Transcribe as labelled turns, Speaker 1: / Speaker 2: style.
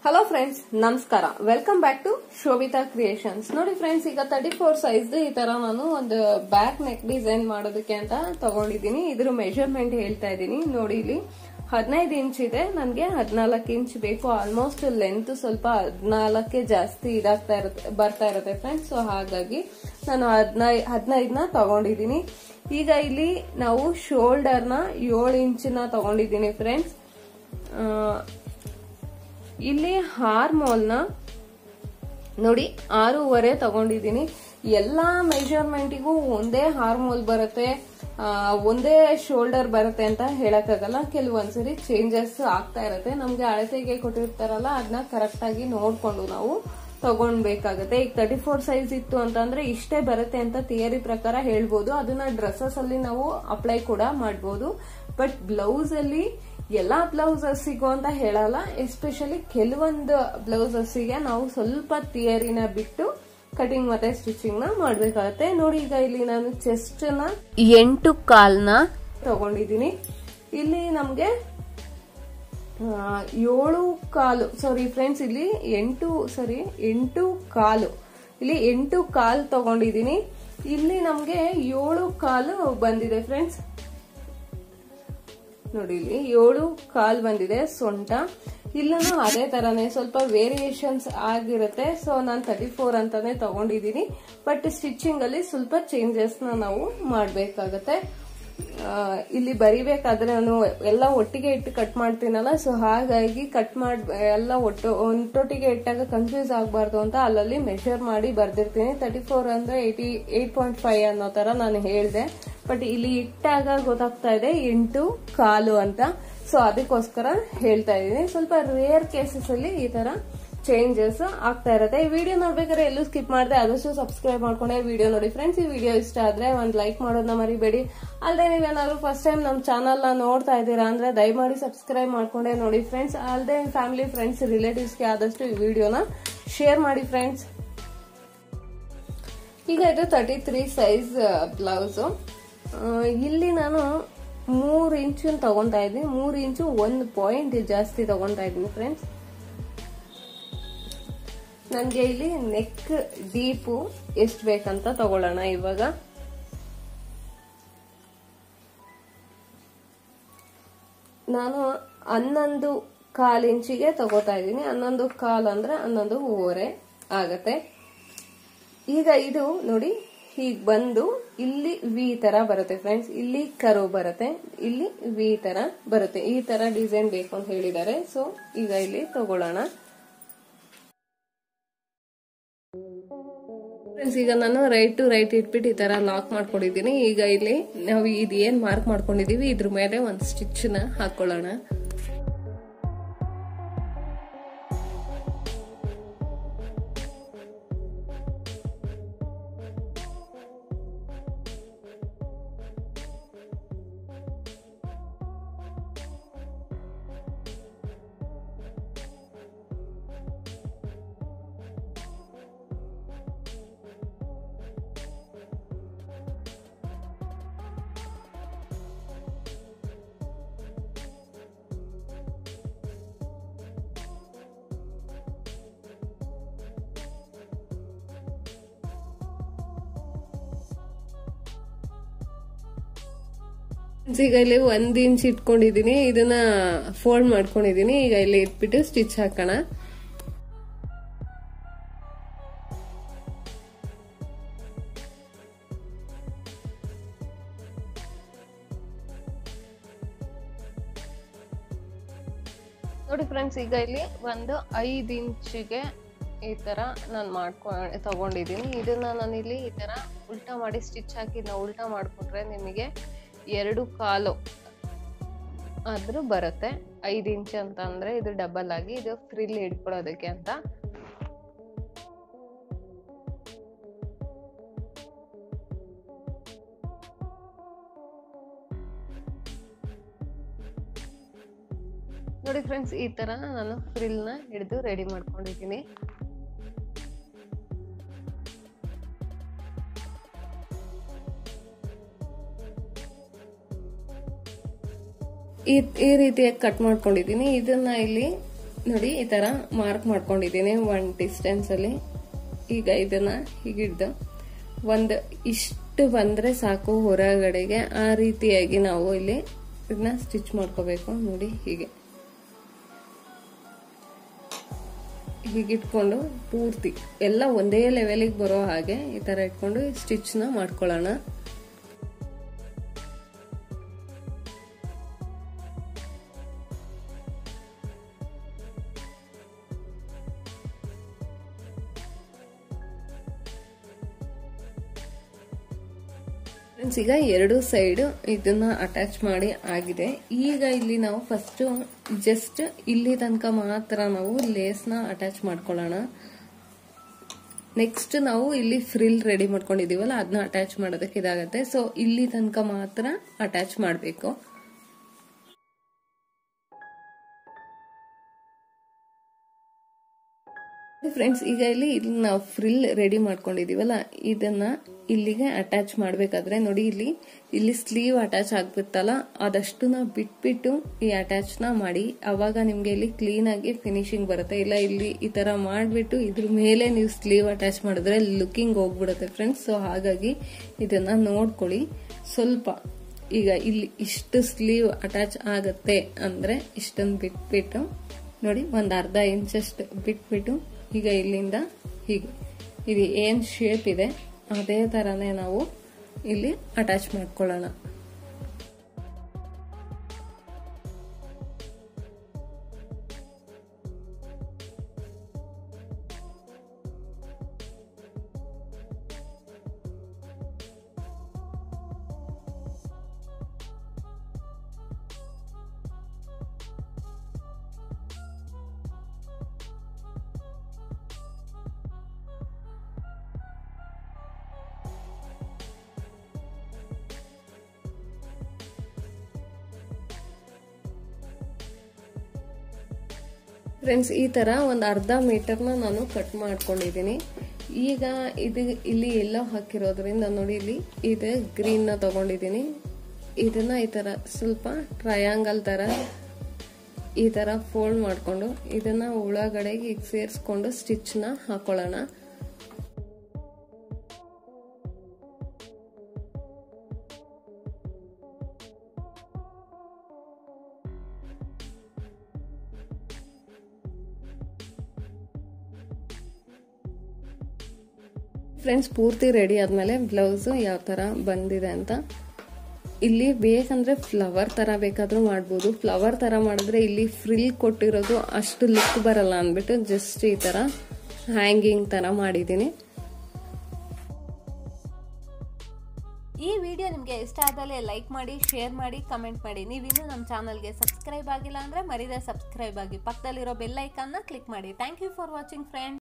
Speaker 1: hello friends ನಮಸ್ಕಾರ welcome back to Shobhita creations ನೋಡಿ friends ಈಗ ತರ್ಟಿ ಫೋರ್ ಸೈಜ್ ಈ ತರ ನಾನು ಒಂದು ಬ್ಯಾಕ್ ನೆಕ್ ಡಿಸೈನ್ ಮಾಡೋದಕ್ಕೆ ಅಂತ ತಗೊಂಡಿದ್ದೀನಿ ಇದ್ರ ಮೆಜರ್ಮೆಂಟ್ ಹೇಳ್ತಾ ಇದ್ದೀನಿ ನೋಡಿ ಇಲ್ಲಿ ಹದಿನೈದು ಇಂಚ್ ಇದೆ ನನಗೆ ಹದಿನಾಲ್ಕು ಇಂಚ್ ಬೇಕು ಆಲ್ಮೋಸ್ಟ್ ಲೆಂತ್ ಸ್ವಲ್ಪ ಹದಿನಾಲ್ಕೆ ಜಾಸ್ತಿ ಇದಾಗ್ತಾ ಇರುತ್ತೆ ಬರ್ತಾ ಇರುತ್ತೆ ಫ್ರೆಂಡ್ಸ್ ಸೊ ಹಾಗಾಗಿ ನಾನು ಹದಿನೈ ಹದಿನೈದನ್ನ ತಗೊಂಡಿದ್ದೀನಿ ಈಗ ಇಲ್ಲಿ ನಾವು ಶೋಲ್ಡರ್ನ ಏಳು ಇಂಚಿನ ತಗೊಂಡಿದ್ದೀನಿ ಫ್ರೆಂಡ್ಸ್ ಇಲ್ಲಿ ಹಾರ್ಮೋಲ್ನ ನೋಡಿ ಆರೂವರೆ ತಗೊಂಡಿದ್ದೀನಿ ಎಲ್ಲಾ ಮೆಜರ್ಮೆಂಟಿಗೂ ಒಂದೇ ಹಾರ್ಮೋಲ್ ಬರುತ್ತೆ ಆ, ಒಂದೇ ಶೋಲ್ಡರ್ ಬರುತ್ತೆ ಅಂತ ಹೇಳಕ್ಕಾಗಲ್ಲ ಕೆಲವೊಂದ್ಸರಿ ಚೇಂಜಸ್ ಆಗ್ತಾ ಇರುತ್ತೆ ನಮ್ಗೆ ಅಳತೆಗೆ ಕೊಟ್ಟಿರ್ತಾರಲ್ಲ ಅದನ್ನ ಕರೆಕ್ಟ್ ಆಗಿ ನೋಡ್ಕೊಂಡು ನಾವು ತಗೊಳ್ಬೇಕಾಗತ್ತೆ ಈಗ ತರ್ಟಿ ಫೋರ್ ಸೈಜ್ ಇತ್ತು ಅಂತಂದ್ರೆ ಇಷ್ಟೇ ಬರುತ್ತೆ ಅಂತ ಥಿಯರಿ ಪ್ರಕಾರ ಹೇಳ್ಬೋದು ಅದನ್ನ ಡ್ರೆಸ್ಸಸ್ ಅಲ್ಲಿ ನಾವು ಅಪ್ಲೈ ಕೂಡ ಮಾಡ್ಬೋದು ಬಟ್ ಬ್ಲೌಸ್ ಅಲ್ಲಿ ಎಲ್ಲಾ ಬ್ಲೌಸಸ್ಸಿಗೂ ಅಂತ ಹೇಳಲ್ಲ ಎಸ್ಪೆಷಲಿ ಕೆಲವೊಂದು ಬ್ಲೌಸಸ್ಸಿಗೆ ನಾವು ಸ್ವಲ್ಪ ಥಿಯರಿನ ಬಿಟ್ಟು ಕಟಿಂಗ್ ಮತ್ತೆ ಸ್ಟಿಚಿಂಗ್ ನ ಮಾಡ್ಬೇಕಾಗತ್ತೆ ನೋಡಿ ಈಗ ಇಲ್ಲಿ ನಾನು ಚೆಸ್ಟ್ ನ ಎಂಟು ಕಾಲ್ನ ತಗೊಂಡಿದ್ದೀನಿ ಇಲ್ಲಿ ನಮ್ಗೆ ಆ, ಏಳು ಕಾಲು ಸಾರಿ ಫ್ರೆಂಡ್ಸ್ ಇಲ್ಲಿ ಎಂಟು ಸಾರಿ ಎಂಟು ಕಾಲು ಇಲ್ಲಿ ಎಂಟು ಕಾಲು ತಗೊಂಡಿದ್ದೀನಿ ಇಲ್ಲಿ ನಮ್ಗೆ ಏಳು ಕಾಲು ಬಂದಿದೆ ಫ್ರೆಂಡ್ಸ್ ನೋಡಿ ಇಲ್ಲಿ ಏಳು ಕಾಲ್ ಬಂದಿದೆ ಸೊಂಟ ಇಲ್ಲೂ ಅದೇ ತರಾನೇ ಸ್ವಲ್ಪ ವೇರಿಯೇಷನ್ಸ್ ಆಗಿರುತ್ತೆ ಸೊ ನಾನು ತರ್ಟಿ ಫೋರ್ ಅಂತಾನೆ ತಗೊಂಡಿದ್ದೀನಿ ಬಟ್ ಸ್ಟಿಚಿಂಗ್ ಅಲ್ಲಿ ಸ್ವಲ್ಪ ಚೇಂಜಸ್ ನ ನಾವು ಮಾಡ್ಬೇಕಾಗತ್ತೆ ಆ, ಇಲ್ಲಿ ಬರಿಬೇಕಾದ್ರೆ ನಾನು ಎಲ್ಲ ಒಟ್ಟಿಗೆ ಇಟ್ಟು ಕಟ್ ಮಾಡ್ತೀನಲ್ಲ ಸೊ ಹಾಗಾಗಿ ಕಟ್ ಮಾಡ್ ಎಲ್ಲ ಒಟ್ಟು ಒಂಟೊಟ್ಟಿಗೆ ಇಟ್ಟಾಗ ಕನ್ಫ್ಯೂಸ್ ಆಗಬಾರ್ದು ಅಂತ ಅಲ್ಲಲ್ಲಿ ಮೆಷರ್ ಮಾಡಿ ಬರ್ದಿರ್ತೀನಿ ತರ್ಟಿ ಫೋರ್ ಅಂದ್ರೆ ಏಯ್ಟಿ ಏಟ್ ಪಾಯಿಂಟ್ ಫೈವ್ ಅನ್ನೋ ತರ ನಾನು ಹೇಳಿದೆ ಬಟ್ ಇಲ್ಲಿ ಇಟ್ಟಾಗ ಗೊತ್ತಾಗ್ತಾ ಇದೆ ಎಂಟು ಕಾಲು ಅಂತ ಸೊ ಅದಕ್ಕೋಸ್ಕರ ಹೇಳ್ತಾ ಇದ್ದೀನಿ ಸ್ವಲ್ಪ ರೇರ್ ಕೇಸಸ್ ಅಲ್ಲಿ ಈ ತರ ಚೇಂಜಸ್ ಆಗ್ತಾ ಇರುತ್ತೆ ಈ ವಿಡಿಯೋ ನೋಡ್ಬೇಕಾದ್ರೆ ಎಲ್ಲೂ ಸ್ಕಿಪ್ ಮಾಡಿದೆ ಆದಷ್ಟು ಸಬ್ಸ್ಕ್ರೈಬ್ ಮಾಡ್ಕೊಂಡೆ ವಿಡಿಯೋ ನೋಡಿ ಫ್ರೆಂಡ್ಸ್ ಈ ವಿಡಿಯೋ ಇಷ್ಟ ಆದ್ರೆ ಒಂದ್ ಲೈಕ್ ಮಾಡೋದನ್ನ ಮರಿಬೇಡಿ ಅಲ್ಲದೆ ನೀವೇನಾದ್ರು ಫಸ್ಟ್ ಟೈಮ್ ನಮ್ಮ ಚಾನಲ್ ನ ನೋಡ್ತಾ ಇದ್ದೀರಾ ಅಂದ್ರೆ ದಯಮಾಡಿ ಸಬ್ಸ್ಕ್ರೈಬ್ ಮಾಡ್ಕೊಂಡೆ ನೋಡಿ ಫ್ರೆಂಡ್ಸ್ ಅಲ್ಲದೆ ಫ್ಯಾಮಿಲಿ ಫ್ರೆಂಡ್ಸ್ ರಿಲೇಟಿವ್ಸ್ಗೆ ಆದಷ್ಟು ಈ ವಿಡಿಯೋನ ಶೇರ್ ಮಾಡಿ ಫ್ರೆಂಡ್ಸ್ ಈಗ ಇದು ತರ್ಟಿ ತ್ರೀ ಸೈಜ್ ಬ್ಲೌಸ್ ಇಲ್ಲಿ ನಾನು ಮೂರು ಇಂಚು ತಗೊಂತಾ ಇದ್ದೀನಿ ಮೂರು ಇಂಚು ಒಂದು ಪಾಯಿಂಟ್ ಜಾಸ್ತಿ ತಗೊಂತಾ ಇದ್ದೀನಿ ಫ್ರೆಂಡ್ಸ್ ನನಗೆ ಇಲ್ಲಿ ನೆಕ್ ಡೀಪು ಎಷ್ಟು ಬೇಕಂತ ತಗೊಳ್ಳೋಣ ಇವಾಗ ನಾನು ಹನ್ನೊಂದು ಕಾಲ್ ಇಂಚಿಗೆ ತಗೋತಾ ಇದ್ದೀನಿ ಹನ್ನೊಂದು ಕಾಲ್ ಅಂದ್ರೆ ಹನ್ನೊಂದು ಓರೆ ಆಗತ್ತೆ ಈಗ ಇದು ನೋಡಿ ಹೀಗ್ ಬಂದು ಇಲ್ಲಿ ವಿ ತರ ಬರುತ್ತೆ ಫ್ರೆಂಡ್ಸ್ ಇಲ್ಲಿ ಕರು ಬರುತ್ತೆ ಇಲ್ಲಿ ವಿ ತರ ಬರುತ್ತೆ ಈ ತರ ಡಿಸೈನ್ ಬೇಕು ಅಂತ ಹೇಳಿದ್ದಾರೆ ಸೊ ಈಗ ಇಲ್ಲಿ ತಗೊಳ್ಳೋಣ ಫ್ರೆಂಡ್ಸ್ ಈಗ ನಾನು ರೈಟ್ ಟು ರೈಟ್ ಇಟ್ಬಿಟ್ಟು ಈ ತರ ಲಾಕ್ ಮಾಡ್ಕೊಂಡಿದ್ದೀನಿ ಈಗ ಇಲ್ಲಿ ನಾವು ಇದು ಏನ್ ಮಾರ್ಕ್ ಮಾಡ್ಕೊಂಡಿದೀವಿ ಇದ್ರ ಮೇಲೆ ಒಂದು ಸ್ಟಿಚ್ ನ ಹಾಕೊಳ್ಳೋಣ ಈಗ ಇಲ್ಲಿ ಒಂದ್ ಇಂಚ್ ಇಟ್ಕೊಂಡಿದೀನಿ ಇದನ್ನ ಫೋಲ್ಡ್ ಮಾಡ್ಕೊಂಡಿದೀನಿ ಈಗ ಇಲ್ಲಿ ಇಟ್ಬಿಟ್ಟು ಸ್ಟಿಚ್ ಹಾಕೋಣ ನೋಡಿ ಫ್ರೆಂಡ್ಸ್ ಈಗ ಇಲ್ಲಿ ಒಂದು ಐದು ಇಂಚಿಗೆ ಈ ತರ ನಾನು ಮಾಡ್ಕೊ ತಗೊಂಡಿದ್ದೀನಿ ಇದನ್ನ ನಾನು ಇಲ್ಲಿ ಈ ತರ ಉಲ್ಟಾ ಮಾಡಿ ಸ್ಟಿಚ್ ಹಾಕಿ ನಾವು ಉಲ್ಟಾ ಮಾಡ್ಕೊಂಡ್ರೆ ನಿಮಗೆ ಎರಡು ಕಾಲು ಆದ್ರೂ ಬರುತ್ತೆ ಐದು ಇಂಚ್ ಅಂತ ಅಂದ್ರೆ ಇದು ಡಬಲ್ ಆಗಿ ಇದು ಫ್ರಿಲ್ ಹಿಡ್ಕೊಳ್ಳೋದಕ್ಕೆ ಅಂತ ನೋಡಿ ಫ್ರೆಂಡ್ಸ್ ಈ ತರ ನಾನು ಫ್ರಿಲ್ ನ ಹಿಡಿದು ರೆಡಿ ಮಾಡ್ಕೊಂಡಿದ್ದೀನಿ ಈ ಈ ರೀತಿಯಾಗಿ ಕಟ್ ಮಾಡ್ಕೊಂಡಿದ್ದೀನಿ ಇದನ್ನ ಇಲ್ಲಿ ನೋಡಿ ಈ ತರ ಮಾರ್ಕ್ ಮಾಡ್ಕೊಂಡಿದ್ದೀನಿ ಒನ್ ಡಿಸ್ಟೆನ್ಸ್ ಅಲ್ಲಿ ಈಗ ಇದನ್ನ ಹೀಗಿಡ್ದು ಒಂದು ಇಷ್ಟು ಬಂದ್ರೆ ಸಾಕು ಹೊರಗಡೆಗೆ ಆ ರೀತಿಯಾಗಿ ನಾವು ಇಲ್ಲಿ ಇದನ್ನ ಸ್ಟಿಚ್ ಮಾಡ್ಕೋಬೇಕು ನೋಡಿ ಹೀಗೆ ಹೀಗಿಟ್ಕೊಂಡು ಪೂರ್ತಿ ಎಲ್ಲ ಒಂದೇ ಲೆವೆಲಿಗೆ ಬರೋ ಹಾಗೆ ಈ ತರ ಇಟ್ಕೊಂಡು ಸ್ಟಿಚ್ನ ಮಾಡ್ಕೊಳ್ಳೋಣ ಫ್ರೆಂಡ್ಸ್ ಈಗ ಎರಡು ಸೈಡ್ ಇದನ್ನ ಅಟ್ಯಾಚ್ ಮಾಡಿ ಆಗಿದೆ ಈಗ ಇಲ್ಲಿ ನಾವು ಫಸ್ಟ್ ಜಸ್ಟ್ ಇಲ್ಲಿ ತನಕ ಮಾತ್ರ ನಾವು ಲೇಸ್ನ ಅಟ್ಯಾಚ್ ಮಾಡ್ಕೊಳ್ಳೋಣ ನೆಕ್ಸ್ಟ್ ನಾವು ಇಲ್ಲಿ ಫ್ರಿಲ್ ರೆಡಿ ಮಾಡ್ಕೊಂಡಿದೀವಲ್ಲ ಅದನ್ನ ಅಟ್ಯಾಚ್ ಮಾಡೋದಕ್ಕೆ ಇದಾಗತ್ತೆ ಸೊ ಇಲ್ಲಿ ತನಕ ಮಾತ್ರ ಅಟ್ಯಾಚ್ ಮಾಡಬೇಕು ಫ್ರೆಂಡ್ಸ್ ಈಗ ಇಲ್ಲಿ ಇಲ್ಲಿ ನಾವು ಫ್ರಿಲ್ ರೆಡಿ ಮಾಡ್ಕೊಂಡಿದೀವಲ್ಲ ಇದನ್ನ ಇಲ್ಲಿಗೆ ಅಟ್ಯಾಚ್ ಮಾಡ್ಬೇಕಾದ್ರೆ ನೋಡಿ ಇಲ್ಲಿ ಇಲ್ಲಿ ಸ್ಲೀವ್ ಅಟ್ಯಾಚ್ ಆಗ್ಬಿತ್ತಲ್ಲ ಅದಷ್ಟನ್ನ ಬಿಟ್ಬಿಟ್ಟು ಈ ಅಟ್ಯಾಚ್ ನ ಮಾಡಿ ಅವಾಗ ನಿಮ್ಗೆ ಇಲ್ಲಿ ಕ್ಲೀನ್ ಆಗಿ ಫಿನಿಶಿಂಗ್ ಬರುತ್ತೆ ಇಲ್ಲ ಇಲ್ಲಿ ಈ ತರ ಮಾಡ್ಬಿಟ್ಟು ಇದ್ರ ಮೇಲೆ ನೀವು ಸ್ಲೀವ್ ಅಟ್ಯಾಚ್ ಮಾಡಿದ್ರೆ ಲುಕಿಂಗ್ ಹೋಗ್ಬಿಡುತ್ತೆ ಫ್ರೆಂಡ್ಸ್ ಸೊ ಹಾಗಾಗಿ ಇದನ್ನ ನೋಡ್ಕೊಳ್ಳಿ ಸ್ವಲ್ಪ ಈಗ ಇಲ್ಲಿ ಇಷ್ಟು ಸ್ಲೀವ್ ಅಟ್ಯಾಚ್ ಆಗತ್ತೆ ಅಂದ್ರೆ ಇಷ್ಟನ್ನು ಬಿಟ್ಬಿಟ್ಟು ನೋಡಿ ಒಂದ್ ಅರ್ಧ ಇಂಚಷ್ಟು ಬಿಟ್ಬಿಟ್ಟು ಈಗ ಇಲ್ಲಿಂದ ಹೀಗೆ ಇದು ಏನ್ ಶೇಪ್ ಇದೆ ಅದೇ ತರನೇ ನಾವು ಇಲ್ಲಿ ಅಟ್ಯಾಚ್ ಮಾಡ್ಕೊಳ್ಳೋಣ ಫ್ರೆಂಡ್ಸ್ ಈ ತರ ಒಂದು ಅರ್ಧ ಮೀಟರ್ನ ನಾನು ಕಟ್ ಮಾಡ್ಕೊಂಡಿದ್ದೀನಿ ಈಗ ಇದು ಇಲ್ಲಿ ಎಲ್ಲೋ ಹಾಕಿರೋದ್ರಿಂದ ನೋಡಿ ಇಲ್ಲಿ ಇದು ಗ್ರೀನ್ ನ ತಗೊಂಡಿದ್ದೀನಿ ಇದನ್ನ ಈ ತರ ಸ್ವಲ್ಪ ಟ್ರಯಾಂಗಲ್ ತರ ಈ ತರ ಫೋಲ್ಡ್ ಮಾಡ್ಕೊಂಡು ಇದನ್ನ ಒಳಗಡೆಗೆ ಈಗ ಸೇರಿಸ್ಕೊಂಡು ಸ್ಟಿಚ್ ನ ಹಾಕೊಳ್ಳೋಣ ಫ್ರೆಂಡ್ಸ್ ಪೂರ್ತಿ ರೆಡಿ ಆದ್ಮೇಲೆ ಬ್ಲೌಸ್ ಯಾವ ತರ ಬಂದಿದೆ ಅಂತ ಇಲ್ಲಿ ಬೇಕಂದ್ರೆ ಫ್ಲವರ್ ತರ ಬೇಕಾದ್ರೂ ಮಾಡ್ಬೋದು ಫ್ಲವರ್ ತರ ಮಾಡಿದ್ರೆ ಇಲ್ಲಿ ಫ್ರಿಲ್ ಕೊಟ್ಟಿರೋದು ಅಷ್ಟು ಲುಕ್ ಬರಲ್ಲ ಅಂದ್ಬಿಟ್ಟು ಜಸ್ಟ್ ಈ ತರ ಹ್ಯಾಂಗಿಂಗ್ ತರ ಮಾಡಿದ್ದೀನಿ
Speaker 2: ಈ ವಿಡಿಯೋ ನಿಮಗೆ ಇಷ್ಟ ಆದಲ್ಲಿ ಲೈಕ್ ಮಾಡಿ ಶೇರ್ ಮಾಡಿ ಕಮೆಂಟ್ ಮಾಡಿ ನೀವಿನ್ನೂ ನಮ್ಮ ಚಾನಲ್ಗೆ ಸಬ್ಸ್ಕ್ರೈಬ್ ಆಗಿಲ್ಲ ಅಂದರೆ ಮರಿದೆ ಸಬ್ಸ್ಕ್ರೈಬ್ ಆಗಿ ಪಕ್ಕದಲ್ಲಿರೋ ಬೆಲ್ ಐಕಾನ್ನ ಕ್ಲಿಕ್ ಮಾಡಿ thank you for watching friend